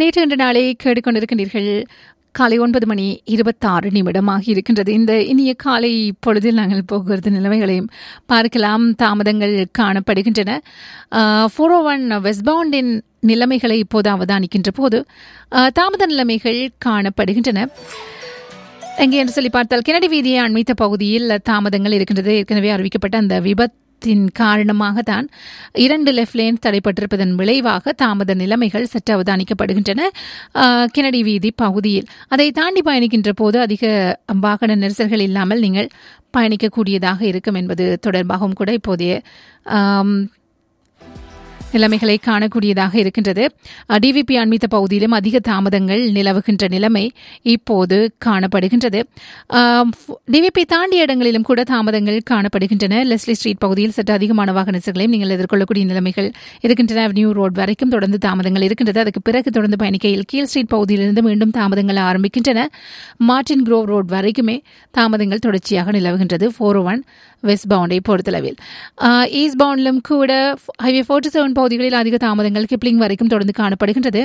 நேற்று இன்று நாளை கேட்டுக்கொண்டிருக்கின்றீர்கள் காலை ஒன்பது மணி இருபத்தாறு நிமிடமாக இருக்கின்றது இந்த இனிய காலை பொழுதில் நாங்கள் போக்குவரத்து நிலைமைகளையும் பார்க்கலாம் தாமதங்கள் காணப்படுகின்றன ஃபோர் ஓ ஒன் வெஸ்ட்பவுண்டின் நிலைமைகளை இப்போது அவதானிக்கின்ற போது அஹ், தாமத நிலைமைகள் காணப்படுகின்றன எங்கே என்று சொல்லி பார்த்தால் கெனடி வீதியை அண்மித்த பகுதியில் தாமதங்கள் இருக்கின்றது ஏற்கனவே அறிவிக்கப்பட்ட அந்த விபத்தின் காரணமாக தான் இரண்டு லெஃப்ட் லேன் தடைப்பட்டிருப்பதன் விளைவாக தாமத நிலைமைகள் சற்று அவதானிக்கப்படுகின்றன ஆஹ், கெனடி வீதி பகுதியில் அதை தாண்டி பயணிக்கின்ற போது அதிக வாகன நெரிசல்கள் இல்லாமல் நீங்கள் பயணிக்கக்கூடியதாக இருக்கும் என்பது தொடர்பாகவும் கூட இப்போதைய ஆம், நிலைமைகளை காணக்கூடியதாக இருக்கின்றது டிவிபி அண்மித்த பகுதியிலும் அதிக தாமதங்கள் நிலவுகின்ற நிலைமை இப்போது காணப்படுகின்றது டிவிபி தாண்டிய இடங்களிலும் கூட தாமதங்கள் காணப்படுகின்றன லெஸ்லி ஸ்ட்ரீட் பகுதியில் சற்று அதிகமான வாகன நெரிசல்களையும் நீங்கள் எதிர்கொள்ளக்கூடிய நிலைமைகள் இருக்கின்றன அவென்யூ ரோட் வரைக்கும் தொடர்ந்து தாமதங்கள் இருக்கின்றது அதுக்கு பிறகு தொடர்ந்து பயணிக்கையில் கீழ் ஸ்ட்ரீட் பகுதியிலிருந்து மீண்டும் தாமதங்கள் ஆரம்பிக்கின்றன மார்டின் குரோவ் ரோட் வரைக்குமே தாமதங்கள் தொடர்ச்சியாக நிலவுகின்றது ஃபோர் ஒன் வெஸ்ட் பவுண்டை பொறுத்தளவில் ஈஸ்ட் பவுண்டிலும் கூட ஹைவே ஃபோர்ட்டி செவன் பகுதிகளில் அதிக தாமதங்கள் கிப்ளிங் வரைக்கும் தொடர்ந்து காணப்படுகின்றது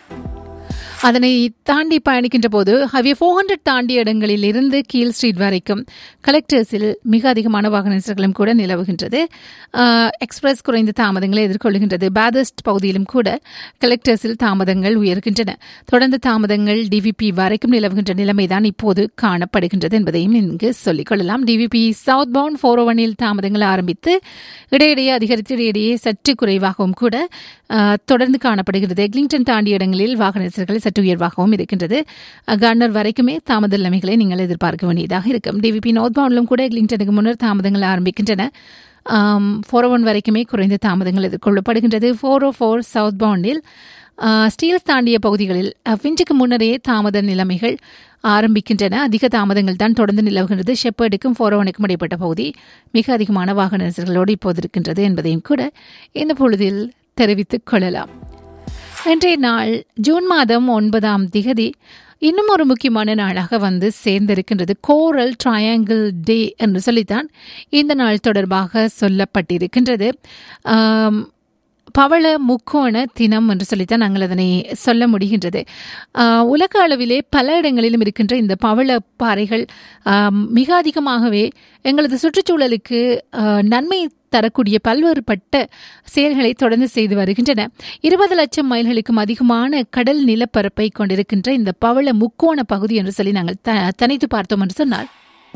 அதனை தாண்டி பயணிக்கின்ற போது ஹைவே ஃபோர் ஹண்ட்ரட் தாண்டிய இடங்களில் இருந்து கீழ் ஸ்ட்ரீட் வரைக்கும் கலெக்டர்ஸில் மிக அதிகமான வாகன நெரிசல்களும் கூட நிலவுகின்றது ஆஹ், எக்ஸ்பிரஸ் குறைந்த தாமதங்களை எதிர்கொள்கின்றது பேதஸ்ட் பகுதியிலும் கூட கலெக்டர்ஸில் தாமதங்கள் உயர்கின்றன தொடர்ந்து தாமதங்கள் டிவிபி வரைக்கும் நிலவுகின்ற நிலைமைதான் இப்போது காணப்படுகின்றது என்பதையும் இங்கு சொல்லிக் கொள்ளலாம் டிவிபி சவுத் பவுண்ட் ஃபோர் ஒனில் தாமதங்கள் ஆரம்பித்து இடையிடையே அதிகரித்து இடையிடையே சற்று குறைவாகவும் கூட ஆஹ், தொடர்ந்து காணப்படுகிறது எக்லிங்டன் தாண்டிய இடங்களில் வாகன நெரிசல்கள் சற்று உயர்வாகவும் இருக்கின்றது அஹ், கர்னர் வரைக்குமே தாமத நிலைமைகளை நீங்கள் எதிர்பார்க்க வேண்டியதாக இருக்கும் டிவிபி நோர்த் பவுண்டிலும் கூட எக்லிங்டனுக்கு முன்னர் தாமதங்கள் ஆரம்பிக்கின்றன ஃபோர் ஒன் வரைக்குமே குறைந்த தாமதங்கள் எதிர்கொள்ளப்படுகின்றது ஃபோர் ஓ ஃபோர் சவுத் பவுண்டில் ஸ்டீல்ஸ் தாண்டிய பகுதிகளில் ஃபிஞ்சுக்கு முன்னரே தாமத நிலைமைகள் ஆரம்பிக்கின்றன அதிக தாமதங்கள் தான் தொடர்ந்து நிலவுகின்றது ஷெப்பர்டுக்கும் ஃபோரோவனுக்கும் இடைப்பட்ட பகுதி மிக அதிகமான வாகன நெரிசல்களோடு இப்போது இருக்கின்றது என்பதையும் கூட இந்த பொழுதில் தெரிவித்துக் கொள்ளலாம் இன்றைய நாள் ஜூன் மாதம் ஒன்பதாம் திகதி இன்னும் ஒரு முக்கியமான நாளாக வந்து சேர்ந்திருக்கின்றது கோரல் ட்ரையாங்கிள் டே என்று சொல்லித்தான் இந்த நாள் தொடர்பாக சொல்லப்பட்டிருக்கின்றது ஆம், பவள முக்கோண தினம் என்று சொல்லித்தான் நாங்கள் அதனை சொல்ல முடிகின்றது ஆஹ், உலக அளவிலே பல இடங்களிலும் இருக்கின்ற இந்த பவள பாறைகள் ஆம், மிக அதிகமாகவே எங்களது சுற்றுச்சூழலுக்கு ஆஹ், நன்மை தரக்கூடிய பல்வேறுபட்ட செயல்களை தொடர்ந்து செய்து வருகின்றன இருபது லட்சம் மைல்களுக்கும் அதிகமான கடல் நிலப்பரப்பை கொண்டிருக்கின்ற இந்த பவள முக்கோண பகுதி என்று சொல்லி நாங்கள் த- தனித்து பார்த்தோம் என்று சொன்னால்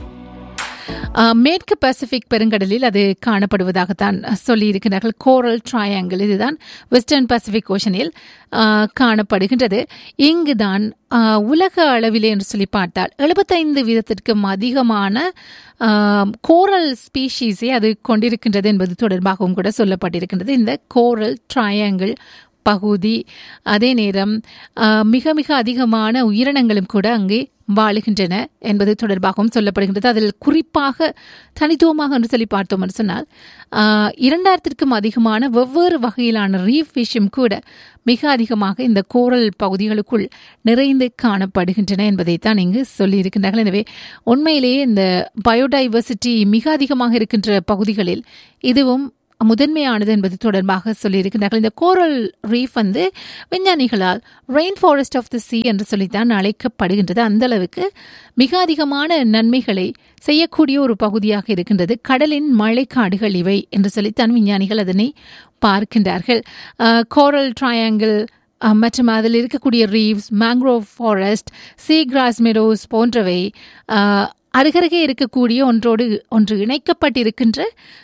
ஆஹ், மேற்கு பசிபிக் பெருங்கடலில் அது காணப்படுவதாகத்தான் சொல்லியிருக்கிறார்கள் கோரல் ட்ரையாங்கிள் இதுதான் வெஸ்டர்ன் பசிபிக் ஓஷனில் ஆஹ், காணப்படுகின்றது இங்குதான் ஆஹ், உலக அளவிலே என்று சொல்லி பார்த்தால் எழுபத்தைந்து வீதத்திற்கும் அதிகமான ஆஹ், கோரல் ஸ்பீஷீஸை அது கொண்டிருக்கின்றது என்பது தொடர்பாகவும் கூட சொல்லப்பட்டிருக்கின்றது இந்த கோரல் ட்ரையாங்கிள் பகுதி அதே நேரம் ஆஹ், மிக மிக அதிகமான உயிரினங்களும் கூட அங்கே வாழுகின்றன என்பது தொடர்பாகவும் சொல்லப்படுகின்றது அதில் குறிப்பாக தனித்துவமாக என்று சொல்லி பார்த்தோம் என்று சொன்னால் ஆஹ், இரண்டாயிரத்திற்கும் அதிகமான வெவ்வேறு வகையிலான ரீஃப் ஃபிஷும் கூட மிக அதிகமாக இந்த கோரல் பகுதிகளுக்குள் நிறைந்து காணப்படுகின்றன என்பதைத்தான் இங்கு சொல்லியிருக்கின்றார்கள் எனவே உண்மையிலேயே இந்த பயோடைவர்சிட்டி மிக அதிகமாக இருக்கின்ற பகுதிகளில் இதுவும் முதன்மையானது என்பது தொடர்பாக சொல்லியிருக்கிறார்கள் இந்த கோரல் ரீஃப் வந்து விஞ்ஞானிகளால் rain forest of the sea என்று சொல்லித்தான் அழைக்கப்படுகின்றது அந்த அளவுக்கு மிக அதிகமான நன்மைகளை செய்யக்கூடிய ஒரு பகுதியாக இருக்கின்றது கடலின் மழைக்காடுகள் இவை என்று சொல்லித்தான் விஞ்ஞானிகள் அதனை பார்க்கின்றார்கள் கோரல் ட்ரையாங்கிள் அஹ், மற்றும் அதில் இருக்கக்கூடிய reefs mangrove forest sea grass meadows போன்றவை அஹ், அருகருகே இருக்கக்கூடிய ஒன்றோடு ஒன்று இணைக்கப்பட்டிருக்கின்ற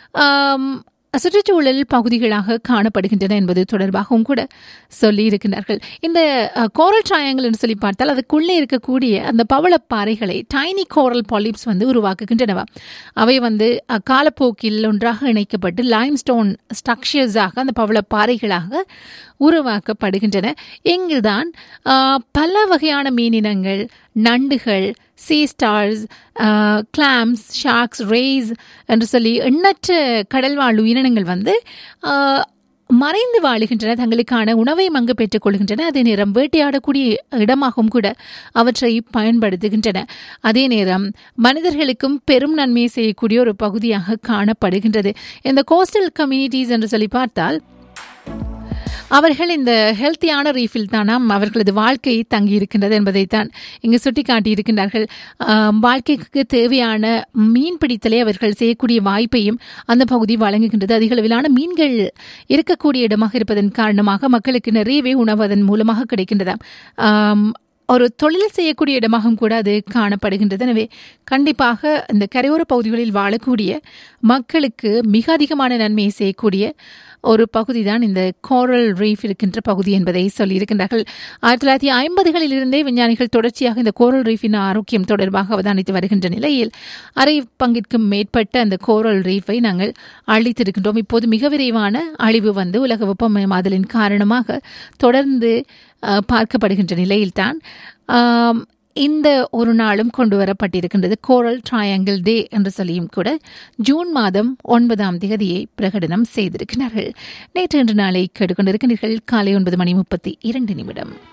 ஆம், சுற்றுச்சூழல் பகுதிகளாக காணப்படுகின்றன என்பது தொடர்பாகவும் கூட சொல்லி இருக்கின்றார்கள் இந்த கோரல் ட்ரையாங்கிள் என்று சொல்லி பார்த்தால் அதுக்குள்ளே இருக்கக்கூடிய அந்த பவளப்பாறைகளை டைனி கோரல் பாலிப்ஸ் வந்து உருவாக்குகின்றனவா அவை வந்து அஹ், காலப்போக்கில் ஒன்றாக இணைக்கப்பட்டு லைம்ஸ்டோன் ஸ்ட்ரக்சர்ஸாக அந்த பவளப்பாறைகளாக உருவாக்கப்படுகின்றன இங்குதான் ஆஹ், பல வகையான மீனினங்கள் நண்டுகள் sea stars clams sharks rays என்று சொல்லி எண்ணற்ற கடல்வாழ் உயிரினங்கள் வந்து ஆஹ், மறைந்து வாழுகின்றன தங்களுக்கான உணவை அங்கு பெற்றுக் கொள்கின்றன அதே நேரம் வேட்டையாடக்கூடிய இடமாகவும் கூட அவற்றை பயன்படுத்துகின்றன அதே நேரம் மனிதர்களுக்கும் பெரும் நன்மையை செய்யக்கூடிய ஒரு பகுதியாக காணப்படுகின்றது இந்த கோஸ்டல் கம்யூனிட்டிஸ் என்று சொல்லி பார்த்தால் அவர்கள் இந்த ஹெல்த்தியான ரீஃபில் தானாம் அவர்களது வாழ்க்கை தங்கி இருக்கின்றது என்பதைத்தான் இங்கு சுட்டிக்காட்டி இருக்கின்றார்கள் ஆம், வாழ்க்கைக்கு தேவையான மீன் பிடித்தலை அவர்கள் செய்யக்கூடிய வாய்ப்பையும் அந்த பகுதி வழங்குகின்றது அதிக அளவிலான மீன்கள் இருக்கக்கூடிய இடமாக இருப்பதன் காரணமாக மக்களுக்கு நிறையவே உணவு அதன் மூலமாக கிடைக்கின்றதாம் ஆம், ஒரு தொழில் செய்யக்கூடிய இடமாகவும் கூட அது காணப்படுகின்றது எனவே கண்டிப்பாக இந்த கரையோர பகுதிகளில் வாழக்கூடிய மக்களுக்கு மிக அதிகமான நன்மையை செய்யக்கூடிய ஒரு பகுதி தான் இந்த கோரல் ரீஃப் இருக்கின்ற பகுதி என்பதை சொல்லியிருக்கின்றார்கள் ஆயிரத்தி தொள்ளாயிரத்தி ஐம்பதுகளிலிருந்தே விஞ்ஞானிகள் தொடர்ச்சியாக இந்த கோரல் ரீஃபின் ஆரோக்கியம் தொடர்பாக அவதானித்து வருகின்ற நிலையில் அரை பங்கிற்கும் மேற்பட்ட அந்த கோரல் ரீஃபை நாங்கள் அழித்திருக்கின்றோம் இப்போது மிக விரைவான அழிவு வந்து உலக வெப்பமயமாதலின் காரணமாக தொடர்ந்து அஹ், பார்க்கப்படுகின்ற நிலையில்தான் ஆம், இந்த ஒரு நாளும் கொண்டு வரப்பட்டிருக்கின்றது கோரல் ட்ரையாங்கிள் டே என்று சொல்லியும் கூட ஜூன் மாதம் ஒன்பதாம் தேதியை பிரகடனம் செய்திருக்கிறார்கள் நேற்று இன்று நாளை கேட்டுக்கொண்டிருக்கின்றீர்கள் காலை ஒன்பது மணி முப்பத்தி இரண்டு நிமிடம்